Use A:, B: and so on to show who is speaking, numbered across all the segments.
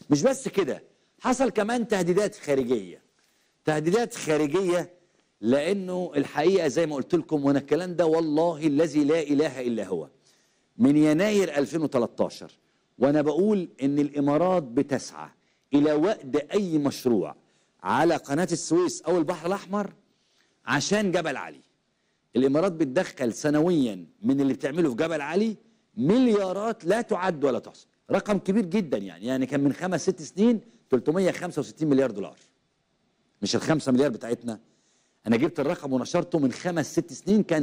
A: مش بس كده حصل كمان تهديدات خارجيه تهديدات خارجيه لانه الحقيقه زي ما قلت لكم وانا الكلام ده والله الذي لا اله الا هو من يناير 2013 وانا بقول ان الامارات بتسعى الى وقد اي مشروع على قناه السويس او البحر الاحمر عشان جبل علي الامارات بتدخل سنويا من اللي بتعمله في جبل علي مليارات لا تعد ولا تحصى رقم كبير جدا يعني يعني كان من خمس ست سنين 365 مليار دولار مش الخمسة مليار بتاعتنا انا جبت الرقم ونشرته من خمس ست سنين كان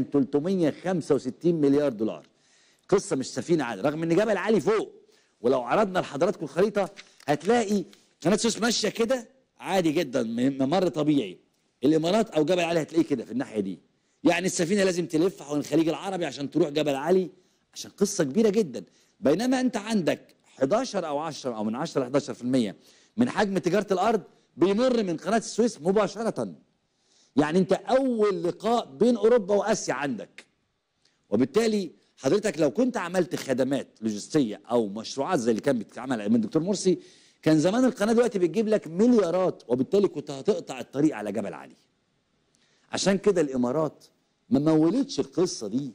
A: 365 مليار دولار قصه مش سفينه عادي رغم ان جبل عالي فوق ولو عرضنا لحضراتكم الخريطه هتلاقي قناه السويس ماشيه كده عادي جدا ممر طبيعي الامارات او جبل علي هتلاقيه كده في الناحيه دي يعني السفينه لازم تلف حول الخليج العربي عشان تروح جبل علي عشان قصه كبيره جدا بينما انت عندك 11 او 10 او من 10 ل 11% من حجم تجاره الارض بيمر من قناه السويس مباشره يعني انت اول لقاء بين اوروبا واسيا عندك وبالتالي حضرتك لو كنت عملت خدمات لوجستيه او مشروعات زي اللي كان بيتعمل من الدكتور مرسي كان زمان القناه دلوقتي بتجيب لك مليارات وبالتالي كنت هتقطع الطريق على جبل علي عشان كده الامارات ما مولتش القصه دي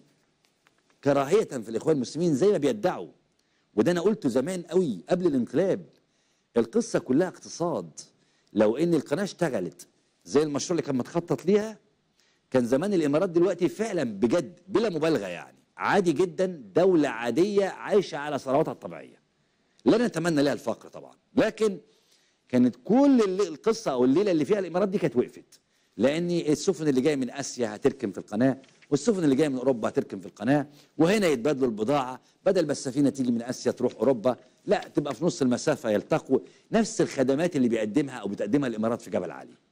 A: كراهيه في الاخوان المسلمين زي ما بيدعوا وده انا قلته زمان قوي قبل الانقلاب القصه كلها اقتصاد لو ان القناه اشتغلت زي المشروع اللي كان متخطط ليها كان زمان الامارات دلوقتي فعلا بجد بلا مبالغه يعني عادي جدا دوله عاديه عايشه على ثرواتها الطبيعيه لا نتمنى لها الفقر طبعا لكن كانت كل اللي القصه او الليله اللي فيها الامارات دي كانت وقفت لان السفن اللي جايه من اسيا هتركن في القناه والسفن اللي جايه من اوروبا هتركن في القناه وهنا يتبادلوا البضاعه بدل ما السفينه تيجي من اسيا تروح اوروبا لا تبقى في نص المسافه يلتقوا نفس الخدمات اللي بيقدمها او بتقدمها الامارات في جبل علي